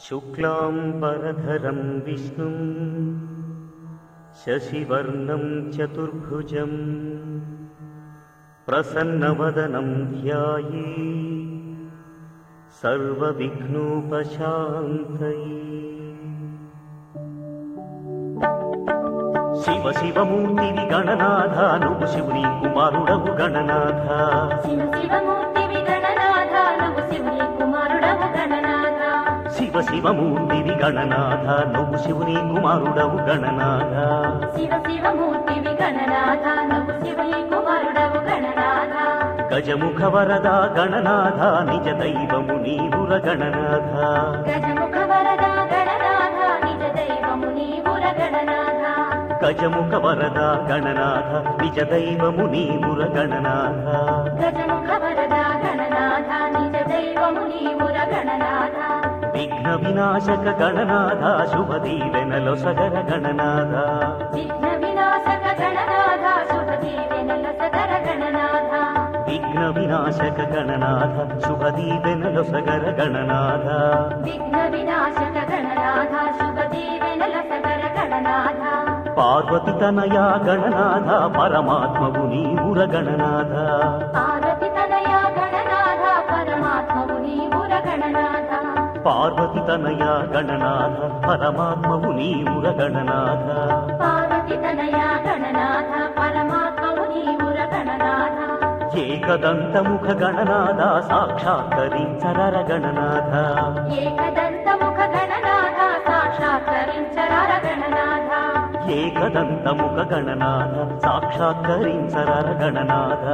शुक्लाम्बरधरं विष्णुं शशिवर्णं चतुर्भुजं प्रसन्नवदनं ध्याये सर्वविघ्नोपशान्तये శివ శివమూర్తివి గణనాథ నువ్వు శివుని కుమారుడవు గణనాథ శివ శివమూర్తివి గణనాథ నువ్వు శివుని కుమారుడవు గణనాథ శివ శివమూర్తివి గణనాథ నువ్వు శివుని కుమారుడవు గణనాథ శివ శివమూర్తివి గణనాథ నువ్వు శివుని కుమారుడవు గణనాథ గజముఖ వరద గణనాథ నిజ దైవము నీవుర గణనాథ గజముఖ వరద గణనాథ నిజ దైవము నీవుర గణనాథ గజముఖ వరద గణనాథ నిజ దైవము నీవుర గణనాథ గజముఖ వరద గణనాథ నిజ దైవము నీవుర గణనాథ విఘ్న వినాశక గణనాథ శుభ దీవెనలో సగర గణనాథ విఘ్న వినాశక గణనాథ శుభ జీవెనల సదర గణనాథ విఘ్న వినాశక గణనాథ శుభ దీవెనలో సగర గణనాథ విఘ్న వినాశక గణనాథ శుభ జీవెనల సదర గణనాథ పార్వతి తనయ గణనాథ పరమాత్మవు నీవుర గణనాథ పార్వతి తనయ గణనాథ పరమాత్మవు నీవుర గణనాథ పార్వతి తనయ గణనాథ పరమాత్మవు నీవుర గణనాథ పార్వతి తనయ గణనాథ పరమాత్మవు నీవుర గణనాథ ఏకదంతముఖ గణనాథ సాక్షాత్కరించరర గణనాథ ఏకదంతముఖ గణనాథ సాక్షాత్కరించరార గణనాథ ఏకదంతముఖ గణనాథ సాక్షాత్కరించరర గణనాథ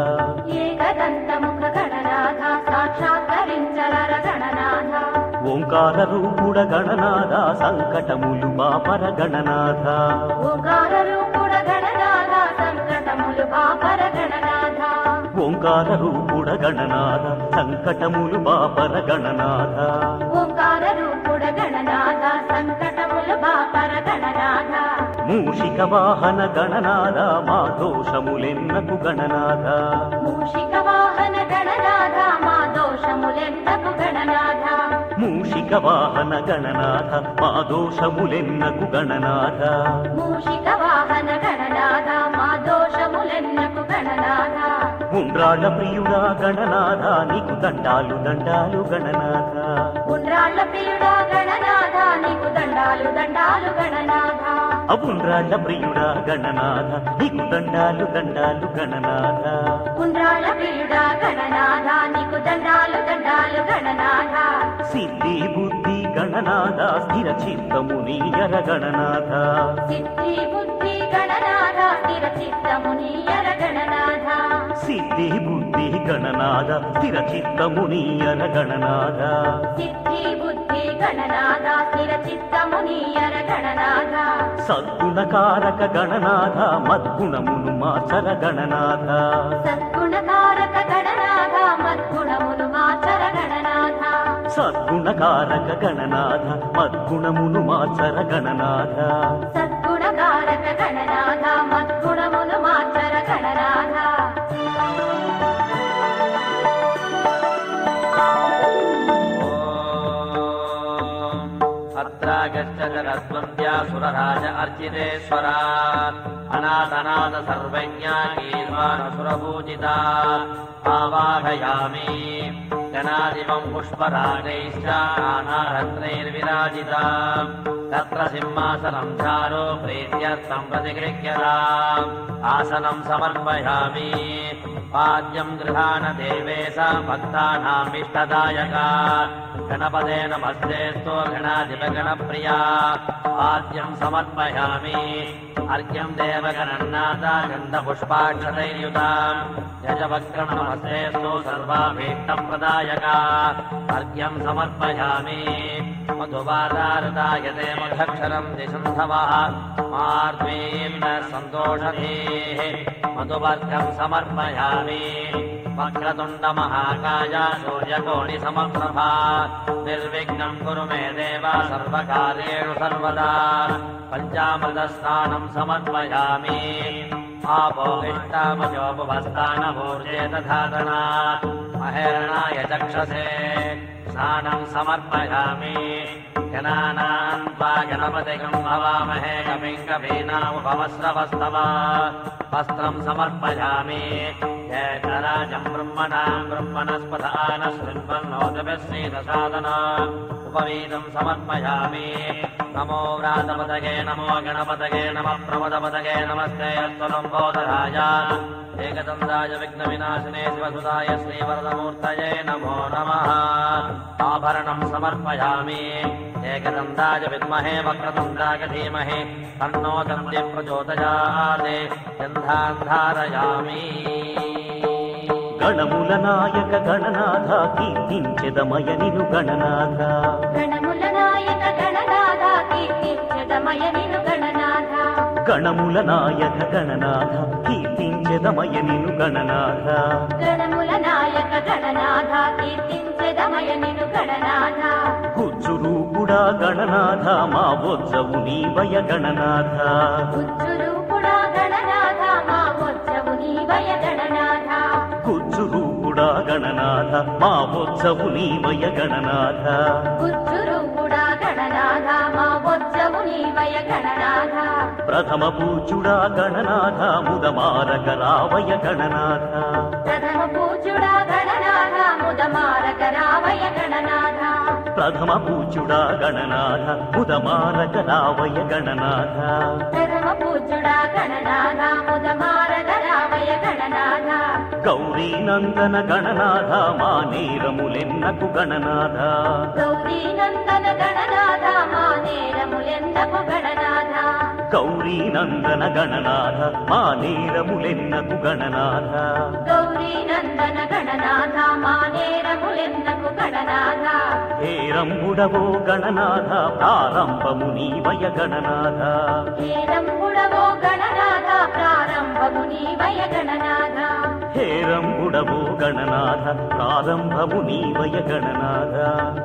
ఏకదంతముఖ గణనాథ సాక్షాత్కరించరార గణనాథ ఓంకార రూపుడ గణనాథ సంకటములు బాపర గణనాథ ఓంకార రూపుడ గణనాథ సంకటములు బాపర గణనాథ ఓంకార రూపుడ గణనాథ సంకటములు బాపర గణనాథ ఓంకార రూపుడ గణనాథ సంకటములు బాపర గణనాథ మూషిక వాహన గణనాథ మా దోషములెన్నకు గణనాథ మూషిక వాహన గణనాథ మా దోషములెందకు గణనాథ మూషిక వాహన గణనాథ మా దోషములెన్నకు గణనాథ మూషిక వాహన గణనాథ మా దోషములెన్నకు గణనాథ ఉండ్రాళ్ళ ప్రియుడా గణనాథ నీకు దండాలు దండాలు గణనాథ ఉండ్రాళ్ళ ప్రియుడా గణనాథ నీకు దండాలు దండాలు గణనాథ అవుండ్రాళ్ళ ప్రియుడా గణనాథ నీకు దండాలు దండాలు గణనాథ ఉండ్రాళ్ళ ప్రియుడా గణనాథ నీకు దండాలు దండాలు గణనాథ సిద్ధి బుద్ధి గణనాథ స్థిర చిత్తము నీయర గణనాథ సిద్ధి బుద్ధి గణనాథ స్థిర చిత్తము నీయర గణనాథ సిద్ధి బుద్ధి గణనాథ స్థిర చిత్తము నీయర గణనాథ సిద్ధి బుద్ధి గణనాథ స్థిర చిత్తము నీయర గణనాథ సద్గుణకారక గణనాథ మద్గుణమును మార్చర గణనాథ సద్గుణకారక గణనాథ మద్గుణములు మాచర గణనాథ సద్గుణకారక గణనాథ మద్గుణమును మార్చర గణనాథ సద్గుణకారక గణనాథ మద్గుణములు మాచర గణనాథ अत्रागच्छरस्वन्द्यासुरराज अर्चितेश्वरात् अनाथनाथ सर्वज्ञाकीर्वाणसुरपूजिता आवाहयामि जनादिवम् पुष्पराजैश्च नानारत्नैर्विराजिता तत्र सिंहासनम् चारो प्रीत्यर्थम् प्रतिगृह्यता आसनम् समर्पयामि पाद्यम् गृहाण देवेश भक्तानाम् इष्टदायका गणपते नमस्तेऽस्तु गणाधिपगणप्रिया पाद्यम् समर्पयामि अर्घ्यम् देवगणन्नाथ गन्धपुष्पाक्षतैर्युताम् यजवक्रम नमस्तेऽस्तु सर्वाभीष्टम् प्रदायका अर्घ्यम् समर्पयामि मधुवादारदायते मधक्षरम् दिशन्धवः मार्द्वीम् न सन्तोषधीः मधुवर्गम् समर्पयामि वक्रतुण्डमहाकाय सूर्यकोणिसमप्रभा निर्विघ्नम् कुरु मे देव सर्वकार्येषु सर्वदा पञ्चामृतस्नानम् समर्पयामि आपोविष्टामजोपभस्तानभूर्जे दधातना महेरणाय चक्षसे स्नानम् समर्पयामि जनानाम् त्वा गणपतिकम् भवामहे कविम् कवीनामुपवस्रवस्तवा वस्त्रम् समर्पयामि जयकराजम् ब्रह्मणाम् ब्रह्मणस्पदान शृण्वन्नोदभिश्रीदसादना उपवीतम् समर्पयामि नमो व्रातपदगे नमो गणपतगे नमः प्रमदपदगे नमस्ते अस्तुलम्बोदराय एकदन्दाय विघ्नविनाशिने शिवसुदाय श्रीवरदमूर्तये नमो नमः आभरणम् समर्पयामि एकदन्दाय विद्महे वक्रतुण्डाय धीमहि तन्नो दन्ति प्रचोदयात् गन्धान् धारयामि గణముల నాయక గణనాథ కీర్తించెదమయ నిను గణనాథ గణముల నాయక గణనాథ కీర్తించదమయ నిను గణనాథ గణముల నాయక గణనాథ కీర్తించెదమయ నిను గణనాథ గణముల నాయక గణనాథ కీర్తించదమయ నిను గణనాథ గుజ్జురు కూడా గణనాథ మా వజ్జవు నీవయ గణనాథ ఉచ్చురు కూడా గణనాథ మా వచ్చవు నీవయ గణనాథ గుజ్జురు కూడా గణనాథ మా వజ్జవు నీవయ గణనాథ ఉచ్చురు కూడా గణనాథ మా వచ్చవు నీవయ గణనాథ ప్రథమ పూజుడా గణనాథ ముదమారక రావయ గణనాథ ప్రథమ పూజుడా గణనాథ ముదమారక రావయ గణనాథ ప్రథమ పూజుడా గణనాథ ముదమారక రావయ గణనాథ ప్రథమ పూజుడా గణనాథ ముదమారక రావయ గణనాథ గౌరీ నందన గణనాథ మా నేరములెన్నకు గణనాథ గౌరీ నందన గణనాథ మా నేరములెందకు గణనాథ గౌరీ నందన గణనాథ మా నేరములెన్నకు గణనాథ గౌరీ నందన గణనాథ మా నేరములెందకు గణనాథ హేరంబుడవో గణనాథ ప్రారంభము నీవయ గణనాథ హేరంబుడవో గణనాథ ప్రారంభము నీవయ గణనాథ హేరంబుడవో గణనాథ ప్రారంభము నీవయ గణనాథ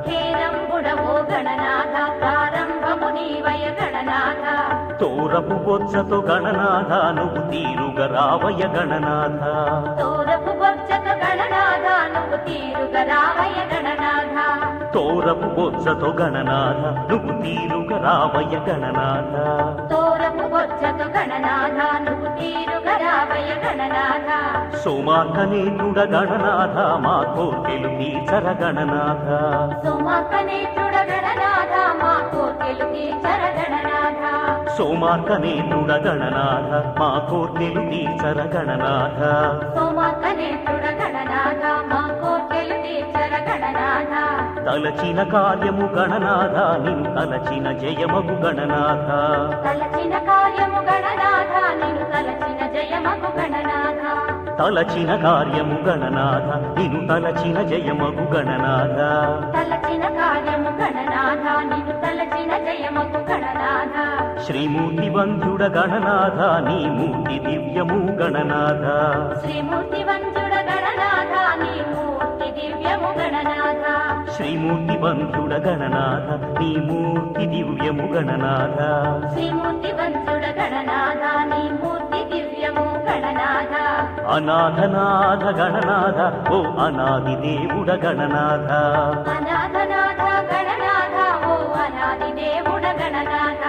హేరంబుడవో గణనాథ ప్రారంభము నీవయ గణనాథ తోరపు బొత్సతో గణనాథ నువ్వు తీరుగ రావయ గణనాథ తోరపు బొచ్చత గణనాథ నువ్వు తీరుగ రావయ గణనాథ తోరపు బొత్సతో గణనాథ నువ్వు తీరుగ రావయ గణనాథ తోరపు బొచ్చత గణనాథ నువ్వు తీరుగ రావయ గణనాథ సోమార్కనేతుడ గణనాథ మా కోర్కెలు తీర్చర గణనాథ సుమకనేతుడ గణనాథ మా కోర్కెలు తీర్చర గణనాథ సోమార్కనేతుడ గణనాథ మా కోర్కెలు తీర్చర గణనాథ సుమకనేతుడ గణనాథ మా కోర్కెలు తీర్చర గణనాథ తలచిన కార్యము గణనాథ నిన్ను తలచిన జయమగు గణనాథ తలచిన కార్యము గణనాథ నిన్ను తలచిన జయమగు గణనాథ తలచిన కార్యము గణనాథ నిన్ను తలచిన జయమగు గణనాథ తలచిన కార్యము గణనాథ నిన్ను తలచిన జయమగు గణనాథ శ్రీమూర్తి వంధ్యుడ గణనాథ నీ మూర్తి దివ్యము గణనాథ శ్రీమూర్తి వంచుడ గణనాథ నీ మూర్తి దివ్యము గణనాథ శ్రీమూర్తి వంధ్యుడ గణనాథ నీ మూర్తి దివ్యము గణనాథ శ్రీమూర్తి వంచుడ గణనాథ నీ మూర్తి దివ్యము గణనాథ అనాథనాథ గణనాథ ఓ అనాది దేవుడ గణనాథ అనాథనాథ గణనాథ ఓ అనాది దేవుడ గణనాథ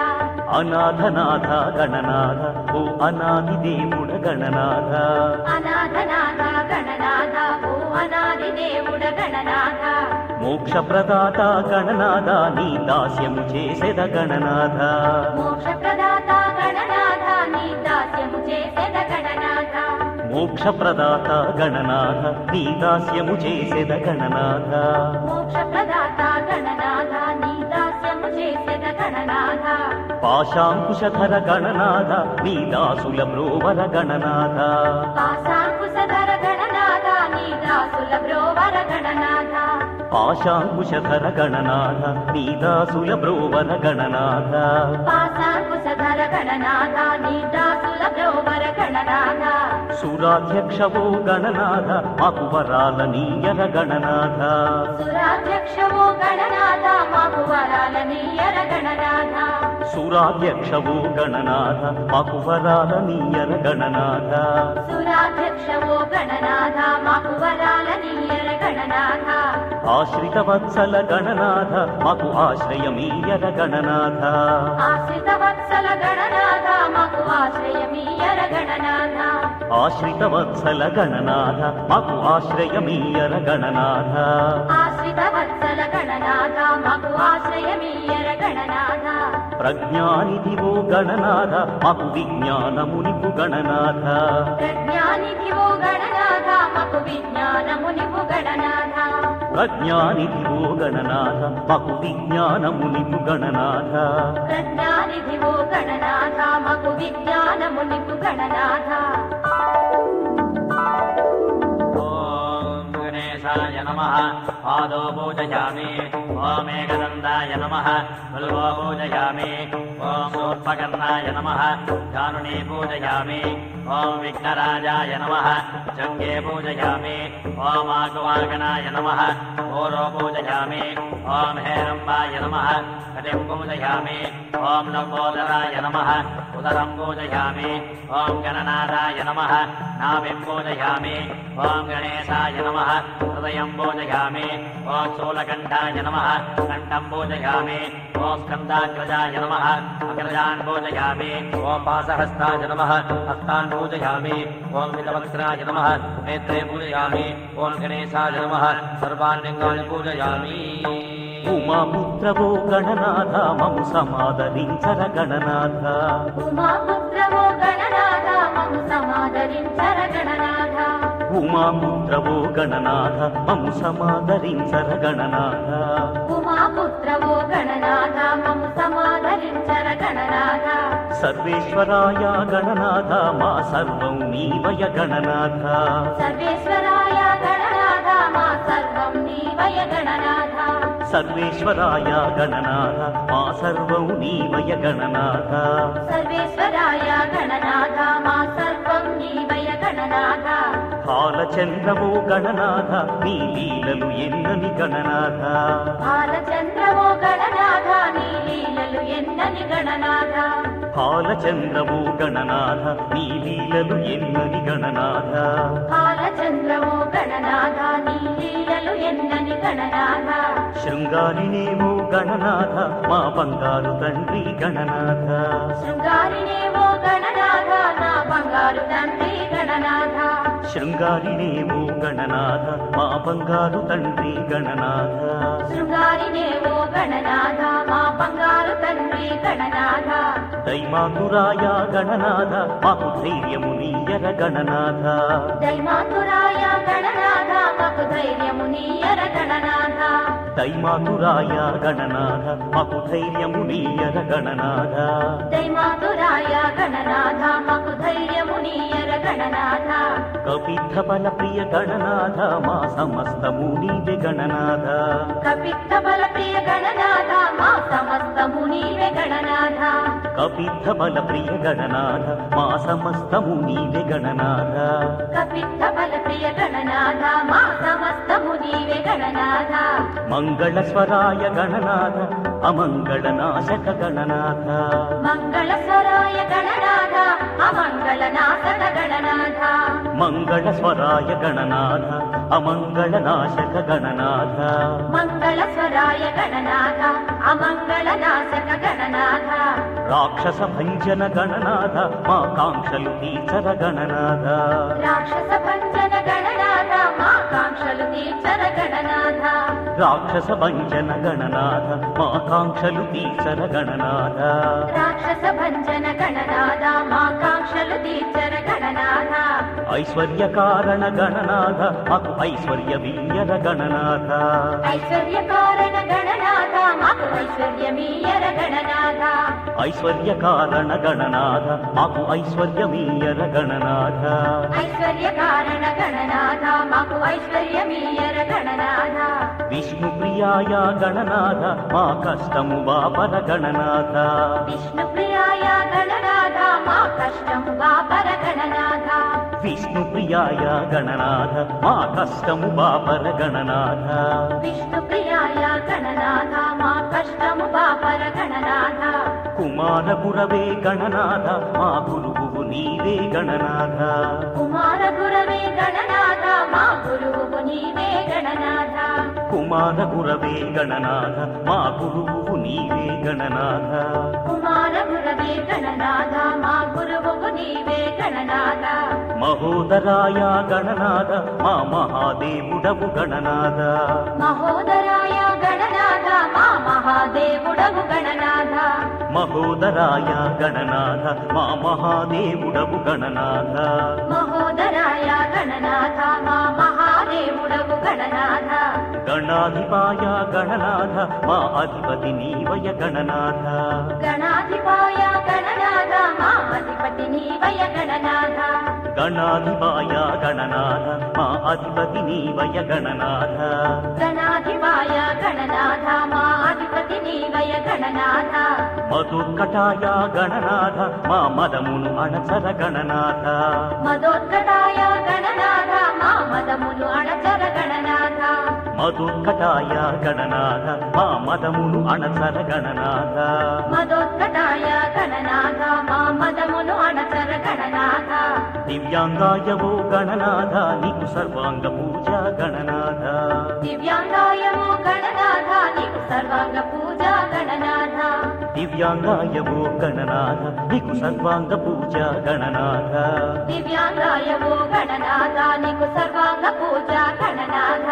అనాథనాథ గణనాథ ఓ అనాది దేవుడ గణనాథ అనాథనాథ గణనాథ ఓ అనాది దేవుడ గణనాథ మోక్ష ప్రదాత గణనాథ నీ దాస్యము చేసెద గణనాథ మోక్ష ప్రదాత గణనాథ నీ దాస్యము చేసేద గణనాథ మోక్ష ప్రదాత గణనాథ నీ దాస్యము చేసెద గణనాథ మోక్ష ప్రదాత గణనాథ నీ దాస్యము చేసేద గణనాథ పాశాంకుశధర గణనాథ నీ దాసుల బ్రోవర గణనాథ పాశాంకుశధర గణనాథ నీ దాసుల బ్రోవర గణనాథ పాశాంకుశధర గణనాథ నీ దాసుల బ్రోవర గణనాథ పాశాంకుశధర గణనాథ నీ దాసుల బ్రోవర గణనాథ సురాధ్యక్షవో గణనాథ మాకు వరాల నీయర గణనాథ సురాధ్యక్షవో గణనాథ మాకు వరాల నీయర గణనాథ సురాధ్యక్షవో గణనాథ మాకు వరాల నీయర గణనాథ సురాధ్యక్షవో గణనాథ మాకు వరాల నీయర గణనాథ ఆశ్రిత వత్సల గణనాథ మాకు ఆశ్రయమీయర గణనాథ ఆశ్రిత వత్సల గణనాథ మాకు ఆశ్రయమీయర గణనాథ ఆశ్రిత వత్సల గణనాథ మాకు ఆశ్రయమీయర గణనాథ ఆశ్రిత వత్సల గణనాథ మాకు ఆశ్రయమీయర గణనాథ ప్రజ్ఞానిధివో గణనాథ మాకు విజ్ఞానమునిపు గణనాథ ప్రజ్ఞానిధివో గణనాథ మాకు విజ్ఞానమునిపు గణనాథ ప్రజ్ఞానిధివో గణనాథ మాకు విజ్ఞానమునిపు గణనాథ ప్రజ్ఞానిధివో గణనాథ మాకు విజ్ఞానమునిపు గణనాథ ॐ गणेशाय नमः पादो पूजयामि ॐ एकदन्ताय नमः बल्वो पूजयामि ॐ शूर्पकर्णाय नमः जानुनी पूजयामि ॐ विघ्नराजाय नमः जङ्गे पूजयामि ॐ आगवागनाय नमः ओरो पूजयामि ॐ हेरम्बाय नमः कटिं पूजयामि ॐ लम्बोदराय नमः उदरं पूजयामि ॐ गणनाथाय नमः नाभिं पूजयामि ॐ गणेशाय नमः हृदयं पूजयामि ॐ शूलकण्ठाय नमः कण्ठं पूजयामि ॐ स्कन्दाग्रजाय नमः अग्रजान् पूजयामि ॐ पासहस्ताय नमः हस्तान् पूजयामि ॐ विलवक्त्राय नमः नेत्रे पूजयामि ॐ गणेशाय नमः सर्वान् लिङ्गानि पूजयामि ఉమాపుత్రవో గణనాథ మము సమాదరించర గణనాథ ఉమాపుత్రవో గణనాథ మము సమాదరించర గణనాథ ఉమాపుత్రవో గణనాథ మము సమాదరించర గణనాథ ఉమాపుత్రవో గణనాథ మము సమాదరించర గణనాథ సర్వేశ్వరాయ గణనాథ మా సర్వం నీవయ గణనాథ సర్వేశ్వరాయ గణనాథ మా సర్వం నీవయ గణనాథ సర్వేశ్వరాయ గణనాథ మా సర్వం నీవయ గణనాథ సర్వేశ్వరాయ గణనాథ మా సర్వం నీవయ గణనాథ కాలచంద్రవో గణనాథ నీ లీలలు ఎన్నని గణనాథ బాలచంద్రవో గణనాథ నీ లీలలు ఎన్నని గణనాథ కాలచంద్రవో గణనాథ నీ లీలలు ఎన్నని గణనాథ బాలచంద్రవో గణనాథ నీ లీలలు ఎన్నని గణనాథ శృంగారినేమో గణనాథ మా బంగారు తండ్రి గణనాథ శృంగారినేవో గణనాథ నా బంగారు తండ్రి గణనాథ శృంగారినేమో గణనాథ మా బంగారు తండ్రి గణనాథ శృంగారినేవో గణనాథ మా బంగారు తండ్రి గణనాథ దైమాతురాయ గణనాథ మాకు ధైర్యము నీయర గణనాథ దైమాతురాయ గణనాథ మాకు ధైర్యము నీయర గణనాథ దైమాతురాయ గణనాథ మాకు ధైర్యము నీయర గణనాథ దైమాతురాయ గణనాథ మాకు ధైర్యము నీయర గణనాథ కపిత్థ బల ప్రియ గణనాథ మా సమస్తము నీవే గణనాథ కపిత్త బల ప్రియ గణనాథ మా సమస్తము నీవే గణనాథ కపిత్థ బల ప్రియ గణనాథ మా సమస్తము నీవే గణనాథ కపిత్త బల ప్రియ గణనాథ మా సమస్తము నీవే గణనాథ మంగళ స్వరాయ గణనాథ అమంగళ నాశక గణనాథ మంగళ స్వరాయ గణనాథ అమంగళ నాశక గణనాథ మంగళ స్వరాయ గణనాథ అమంగళ నాశక గణనాథ మంగళ స్వరాయ గణనాథ అమంగళ నాశక గణనాథ రాక్షస భంజన గణనాథ మా కాంక్షలు తీర్చర గణనాథ రాక్షస భంజన గణనాథ మా కాంక్షలు తీర్చర గణనాథ రాక్షస భంజన గణనాథ మా కాంక్షలు తీర్చర గణనాథ రాక్షస భంజన గణనాథ మా కాంక్షలు తీర్చర గణనాథ ఐశ్వర్య కారణ గణనాథ మాకు ఐశ్వర్య వీయర గణనాథ ఐశ్వర్య కారణ గణనాథ మాకు ఐశ్వర్యమీయర గణనాథ ఐశ్వర్య కారణ గణనాథ మాకు ఐశ్వర్యమీయర గణనాథ ఐశ్వర్య కారణ గణనాథ మాకు ఐశ్వర్యమీయర గణనాథ విష్ణు ప్రియాయ గణనాథ మా కష్టము బాపర గణనాథ విష్ణు ప్రియాయ గణనాథ మా కష్టము బాపర గణనాథ విష్ణు ప్రియాయ గణనాథ మా కష్టము బాపర గణనాథ విష్ణు ప్రియాయ గణనాథ మా కష్టము బాపర గణనాథ కుమార గురవే గణనాథ మా గురువు నీవే గణనాథ కుమార గురవే గణనాథ మా గురువు నీవే గణనాథ కుమార గురవే గణనాథ మా గురువు నీవే గణనాథ కుమార గురవే గణనాథ మా గురువు నీవే గణనాథ మహోదరాయ గణనాథ మా మహాదేవుడవు గణనాథ మహోదరాయ గణనాథ మా మహాదేవుడవు గణనాథ మహోదరాయ గణనాథ మా మహాదేవుడవు గణనాథ మహోదరాయ గణనాథ మా మహాదేవుడవు గణనాథ గణాధిపాయ గణనాథ మా అధిపతి నీవయ గణనాథ గణాధిపాయ గణనాథ మా అధిపతి నీవయ గణనాథ గణాధిపాయ గణనాథ మా అధిపతి నీవయ గణనాథ గణాధిపాయ గణనాథ మా అధిపతి నీవయ గణనాథ మధుకటాయ గణనాథ మా మదమును అణచర గణనాథ మదోత్కటాయ గణనాథ మా మదములు అణచర గణనాథ మధుకటాయ గణనాథ మా మదమును అణచర గణనాథ మదోత్కటాయ గణనాథ మా మదములు అణచర గణనాథ దివ్యాంగాయవో గణనాథ నీకు సర్వాంగ పూజ గణనాథ దివ్యాంగాయము గణనాథ నీకు సర్వాంగ పూజ గణనాథ దివ్యాంగాయవో గణనాథ నీకు సర్వాంగ పూజ గణనాథ దివ్యాంగాయము గణనాథ నీకు సర్వాంగ పూజ గణనాథ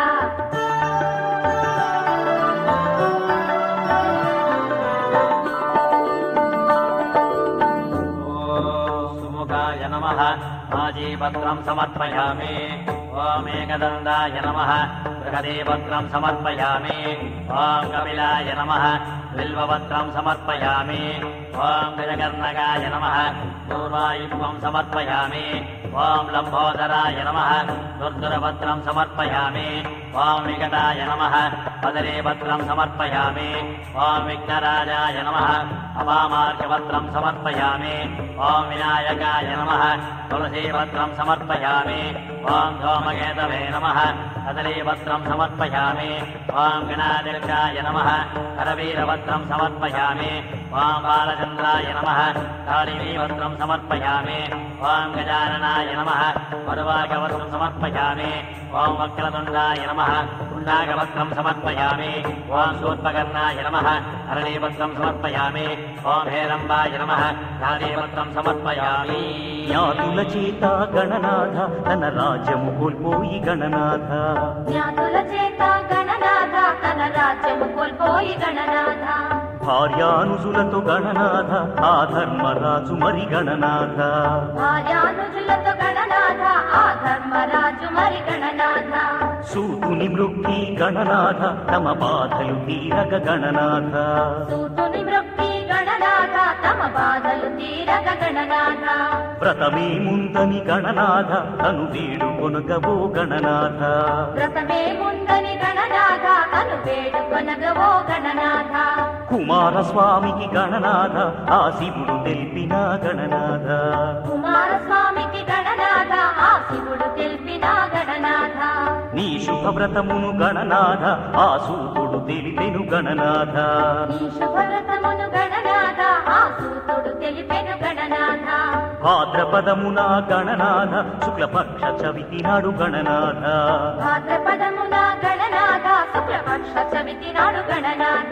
సుముఖాయ నమ మాజీపత్రం సమర్పయామి ఓం ఏకదండాయ నమ బృహదీపత్రం సమర్పయామి ఓం కపిలాయ నమ బిల్వపత్రం సమర్పయామి ఓం గజకర్ణకాయ నమ పూర్వాయుత్వం సమర్పయామి ఓం లంబోదరాయ నమ దుర్దురపత్రం సమర్పయామి ఓం వికటాయ నమ పదరీపత్రం సమర్పయామి ఓం విఘ్నరాజాయ నమ అపామార్గపత్రం సమర్పయామి ఓం వినాయకాయ నమ తులసీపత్రం సమర్పయామి ఓం ధూమకేతవే నమ కదలీపత్రం సమర్పయామి ఓం గణాదిర్గాయ నమ హరవీరపత్రం సమర్పయామి ఓం బాలచంద్రాయ నమ కాళీవీపత్రం సమర్పయామి ఓం గజాననాయ నమ మరువాగవత్రం సమర్పయామి ఓం వక్రతుండాయ నమ కుండాగవత్రం సమర్పయామి ఓం సూర్పకర్ణాయ నమ హరణీపత్రం సమర్పయామి ఓం హేరంబాయ నమ గాంధీపత్రం సమర్పయామి జ్ఞాతుల చేత గణనాథ తన రాజ్యము కోల్పోయి గణనాథ జ్ఞాతుల చేత గణనాథ తన రాజ్యము కోల్పోయి గణనాథ భార్యానుజులతో గణనాథ ఆ ధర్మరాజు మరి గణనాథ భార్యానుజులతో గణనాథ ఆ ధర్మరాజు మరి గణనాథ సూతుని మృక్కి గణనాథ తమ బాధలు తీరగ గణనాథ సూతుని మృక్కి గణనాథ తమ బాధలు తీరగ గణనాథ వ్రతమే ముందని గణనాథ తను వేడు కొనుగవో గణనాథ వ్రతమే ముందని గణనాథ తను వేడుకొనగవో గణనాథ కుమారస్వామికి గణనాథ ఆ శివుడు తెలిపిన గణనాథ కుమారస్వామికి గణనాథ ఆ శివుడు తెలిపిన గణనాథ నీ శుభవ్రతమును గణనాథ ఆ సూతుడు తెలిపెను గణనాథ నీ శుభవ్రతమును గణనాథ ఆ సూతుడు తెలిపెను గణనాథ భాద్రపదమున గణనాథ శుక్లపక్ష చవితి నాడు గణనాథ భాద్రపదమున గణనాథ శుక్లపక్ష చవితి నాడు గణనాథ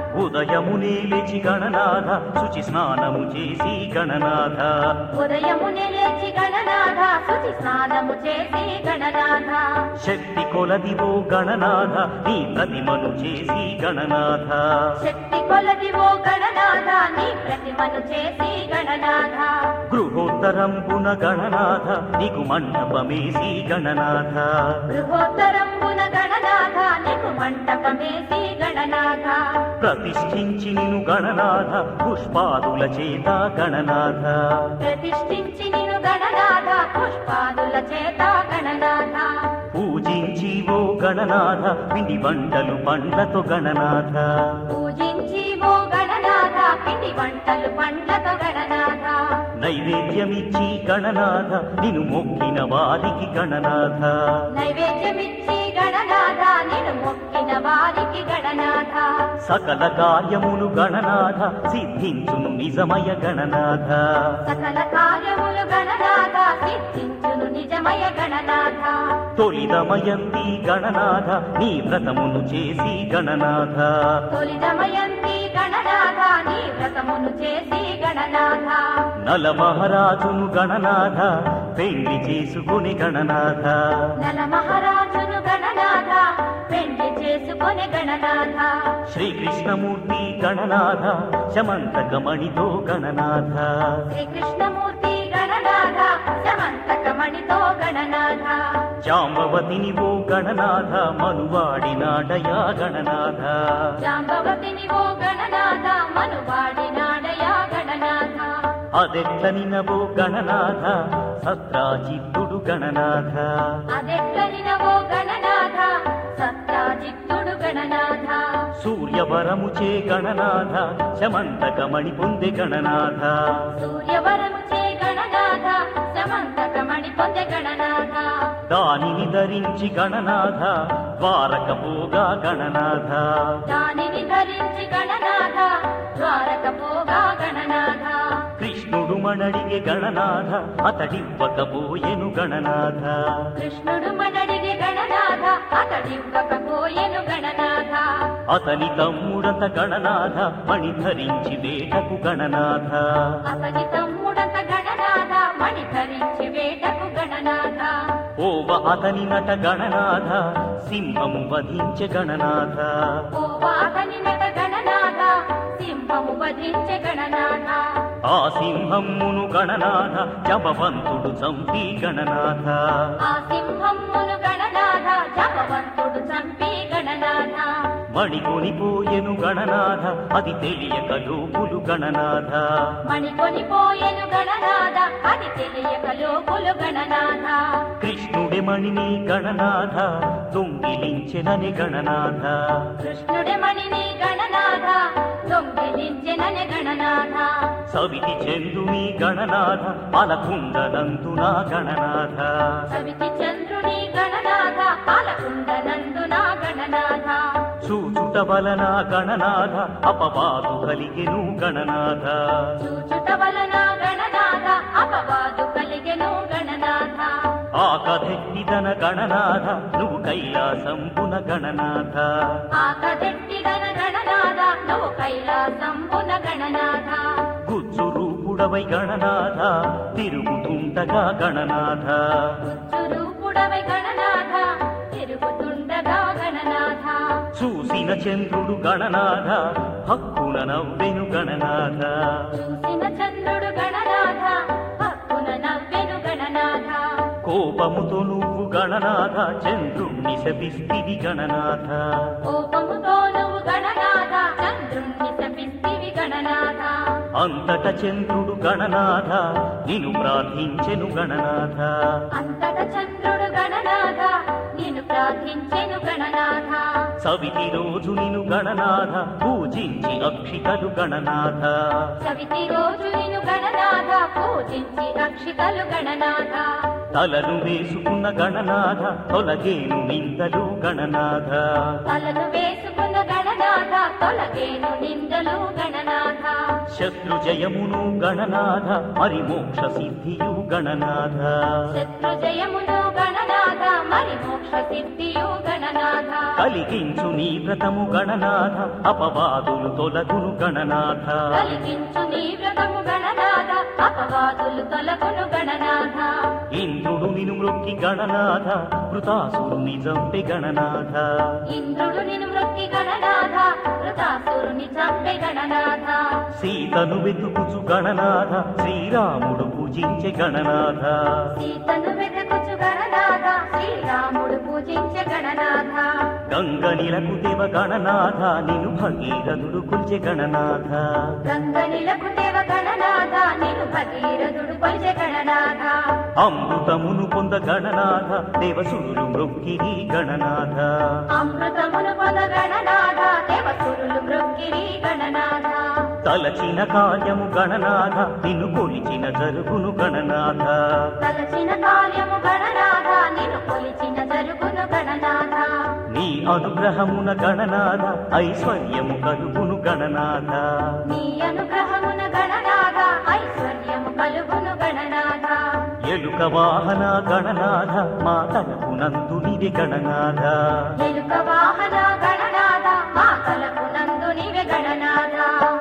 ఉదయమునే లేచి గణనాథ శుచి స్నానము చేసి గణనాథ ఉదయమునే లేచి గణనాథ శుచి స్నానము చేసి గణనాథ శక్తి కొలదివో గణనాథ నీ ప్రతిమను చేసి గణనాథ శక్తి కొలదివో గణనాథ నీ ప్రతిమను చేసి గణనాథ గృహోత్తరంబున గణనాథ నీకు మండపమేసి గణనాథ గృహోత్తరంబున గణనాథ నీకు మంటపమేసి గణనాథ ప్రతిష్ఠించి నిను గణనాథ పుష్పాదుల చేత గణనాథ ప్రతిష్ఠించి నిను గణనాథ పుష్పాదుల చేత గణనాథ పూజించి ఓ గణనాథ పిండి వంటలు పండ్లతో గణనాథ పూజించి ఓ గణనాథ పిండి వంటలు పండ్లతో గణనాథ నైవేద్యమిచ్చి గణనాథ నిన్ను మొక్కిన వారికి గణనాథ నైవేద్యమిచ్చి గణనాథ నిన్ను మొక్కిన వారికి గణనాథ సకల కార్యములు గణనాథ సిద్ధించును నిజమయ గణనాథ సకల కార్యములు గణనాథ సిద్ధించును నిజమయ గణనాథ తొలిదమయంతి గణనాథ నీ వ్రతమును చేసి గణనాథ తొలిదమయంతి గణనాథ నీ వ్రతమును చేసి గణనాథ నల మహారాజును గణనాథ పెళ్లి చేసుకుని గణనాథ నల మహారాజును గణనాథ పెళ్లి చేసుకొని గణనాథ శ్రీకృష్ణమూర్తి గణనాథ శమంతకమణితో గణనాథ శ్రీకృష్ణమూర్తి గణనాథ సమంతకమణితో గణనాథ జాంబవతిని ఓ గణనాథ మనువాడినాడయా గణనాథ జాంబవతిని ఓ గణనాథ మనువాడినాడయా గణనాథ అదెట్లనినవో గణనాథ సత్రాజిత్తుడు గణనాథ అదెట్లనినవో గణనాథ సత్యాజిత్తుడు గణనాథ సూర్యవరముచే గణనాథ శమంతకమణి పొందె గణనాథ సూర్యవరము చే గణనాథ సమంతకమణి పొందె గణనాథ దానిని ధరించి గణనాథ ద్వారకపోగా గణనాథ దానిని ధరించి గణనాథ ద్వారక పోగా గణనాథ కృష్ణుడు మణడిగే గణనాథ అతడివ్వకపోయెను గణనాథ కృష్ణుడు మనడిగి గణనాథ అతడివ్వకపోయెను గణనాథ అతని తమ్ముడత గణనాథ మణి ధరించి వేటకు గణనాథ అతని తమ్ముడంత గణనాథ మణి ధరించి వేటకు గణనాథ ఓవ అతని నట గణనాథ సింహము వధించె గణనాథ ఓ అతని నట గణనాథ సింహము వధించే గణనాథ ఆ సింహమ్మును గణనాథ జపవంతుడు చంపి గణనాథ ఆ సింహమ్మును గణనాథ జపవంతుడు చంపి గణనాథ మణికొనిపోయెను గణనాథ అది తెలియక లోపులు గణనాథ మణికొనిపోయెను గణనాథ అది తెలియక లోకులు గణనాథ కృష్ణుడి మణిని గణనాథ దొంగిలించెనని గణనాథ కృష్ణుడి మణిని గణనాథ దొంగిలించెనని గణనాథ సవితి చంద్రుని గణనాథ పాలకుండనందున గణనాథ సవితి చంద్రుని గణనాథ పాలకుండనందున గణనాథ చూచుట వలన గణనాథ అపవాదు కలిగెను గణనాథ చూచుట వలన గణనాథ అపవాదు కలిగెను గణనాథ ఆ కథెట్టిదన గణనాథ నువ్వు కైలాసంపున గణనాథ ఆ కదెట్టి గణ గణనాథ నువ్వు కైలాసంబున గణనాథ గుజ్జు రూపుడవై గణనాథ తిరుగుతుండగా గణనాథ చురూపుడవై గణనాథ తిరుగుతుండగా గణనాథ చూసిన చంద్రుడు గణనాథ హక్కున నవ్వెను గణనాథ చూసిన చంద్రుడు గణనాథ హక్కున నవ్వెను గణనాథ కోపముతో నువ్వు గణనాథ చంద్రుణ్ణి శపిస్తివి గణనాథ కోపముతో నువ్వు గణనాథ చంద్రుణ్ణి శపిస్తివి గణనాథ అంతట చంద్రుడు గణనాథ నిన్ను ప్రార్థించెను గణనాథ అంతట చంద్రుడు గణనాథ నిన్ను ప్రార్థించెను గణనాథ సవితి రోజు నిన్ను గణనాథ పూజించి అక్షితలు గణనాథ సవితి రోజు నిన్ను గణనాథ పూజించి రక్షితలు గణనాథ తలను వేసుకున్న గణనాథ తొలగేను నిందలు గణనాథ తలను వేసుకున్న గణనాథ తొలగేను నిందలు గణనాథ శత్రు జయమును గణనాథ మరి మోక్ష సిద్ధియు గణనాథ శత్రు జయమును గణనాథ మరి మోక్ష సిద్ధియు గణనాథ కలిగించు నీ వ్రతము గణనాథ అపవాదులు తొలగును గణనాథ కలిగించు నీ వ్రతము గణనాథ అపవాదులు తొలగును గణనాథ ఇంద్రుడు నిను మృక్కి గణనాథ కృతాసురుని చంపి గణనాథ ఇంద్రుడు నిన్ను మృక్కి గణనాథ వృతాసురుని చంపే గణనాథ సీతను వెతుకుచు గణనాథ శ్రీరాముడు పూజించే గణనాథ సీతను వెతకుచు గణనాథ శ్రీరాముడు పూజించే గణనాథ గంగ నిలకు దేవ గణనాథ నిను భగీరథుడు కుల్చె గణనాథ గంగనిలకు దేవ గణనాథ నిన్ను భగీరథుడు కొలిచే గణనాథ అమృతమును పొంద గణనాథ దేవసురులు మృక్కిరి గణనాథ అమృతమును పొద గణనాథ దేవసురులు మృక్కిరి గణనాథ తలచిన కార్యము గణనాథ నిన్ను కొలిచిన జరుగును గణనాథ తలచిన కార్యము గణనాథ నిన్ను కొలిచిన జరుగును గణనాథ నీ అనుగ్రహమున గణనాథ ఐశ్వర్యము కలుగును గణనాథ నీ అనుగ్రహమున గణనాథ ఐశ్వర్యము కలుగును గణనాథ ఎలుక వాహన గణనాథ మా తలపునందు నివి గణనాథ ఎలుక వాహన గణనాథ మా తలకు నందు నివే గణనాథ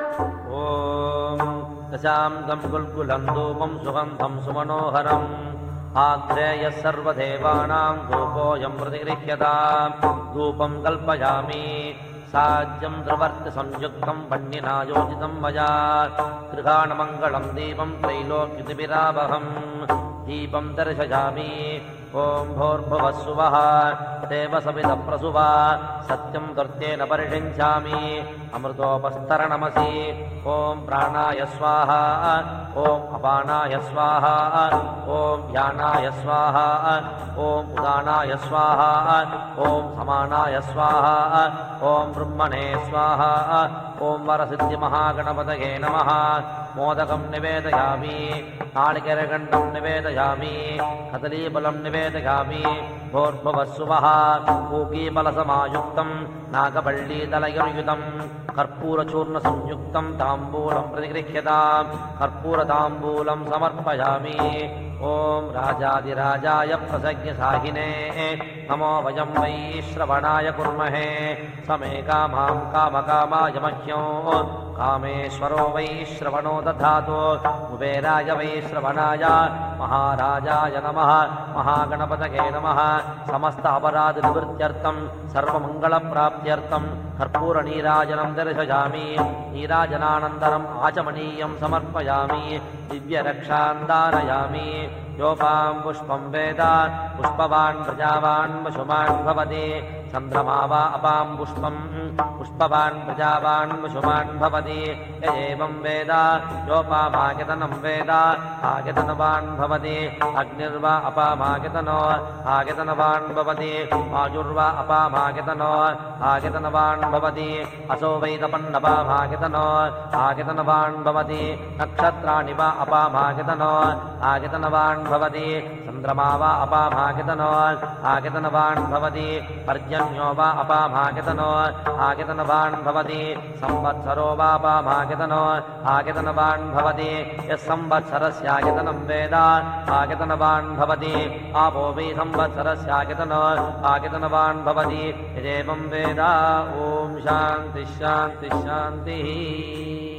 ఓం దశాంతం గుల్గులం ధూపం సుగంధం సుమనోహరం ఆగ్రేయ సర్వదేవానాం ధూపోయం ప్రతిగృహ్యతాం ధూపం కల్పయామి సాజ్యం ద్రవర్తి సంయుక్తం వన్నినా యోజితం మయా గృహాణమంగళం దీపం త్రైలోక్యతిభిరావహం దీపం దర్శయామి ఓం భోర్భువస్సువः దేవ సవిత ప్రసువ సత్యం దుర్తేన పరిషించామి అమృతోపస్తరణమసి ఓం ప్రాణాయ స్వాహ ఓం అపానాయ స్వాహ ఓం వ్యానాయ స్వాహ ఓం ఉదానాయ స్వాహ ఓం సమానాయ స్వాహ ఓం బ్రహ్మణే స్వాహ ఓం వరసిద్ధి మహాగణపతయే నమ మోదకం నివేదయామి నాళికేరగండం నివేదయామి కదలీబలం నివేదయామి భోర్భవస్సువः పూకీబలసమాయుక్తం నాగపళ్ళీదలయుయుతం కర్పూరచూర్ణ సంయుక్తం తాంబూలం ప్రతిగృహ్యతాం కర్పూరతాంబూలం సమర్పయామి ఓం రాజాదిరాజాయ ప్రసజ్ఞసాహినే నమో వయం వై శ్రవణాయ కుర్మహే సమే కామాం కామకామాయ మహ్యం కామేశ్వరో వై శ్రవణో దధాతు కుబేరాయ వై శ్రవణాయ మహారాజాయ నమ మహాగణపతకే నమ సమస్త అపరాధ నివృత్త్యర్థం సర్వమంగళ ప్రాప్త్యర్థం కర్పూర నీరాజనం దర్శయామి నీరాజనానంతరం ఆచమనీయం సమర్పయామి దివ్యరక్షాన్ దారయామి యోపాం పుష్పం వేద పుష్పవాన్ ప్రజావాన్ పశుమాన్ భవతి చంద్రమా వా అపాం పుష్పం పుష్పవాన్ ప్రజావాన్ పశుమాన్ భవతి ఏం వేద యోపామాగతనం వేద ఆగతనవాన్ భవతి అగ్నిర్వా అపామాగతనో ఆగతనవాన్ భవతి వాయుర్వా అపామాగతనో ఆగతనవాన్ భవతి అసో వైతపన్నపామాగతనో ఆగతనవాన్ భవతి నక్షత్రాణి వా అపామాగతనో ఆగతనవాన్ భవతి చంద్రమా వా అపామాగతనో ఆగతనవాన్ భవతి పర్జన్యో వా అపామాగతనో ఆగతనవాన్ భవతి సంవత్సరో వాపామాగతనో ఆగతనవాన్ భవతి యస్ సంవత్సరస్యాగతనం వేద ఆగతనవాన్ భవతి ఆపో వై సంవత్సరస్యాగతనో ఆగతనవాన్ భవతి యదేవం వేద ఓం శాంతి శాంతి శాంతి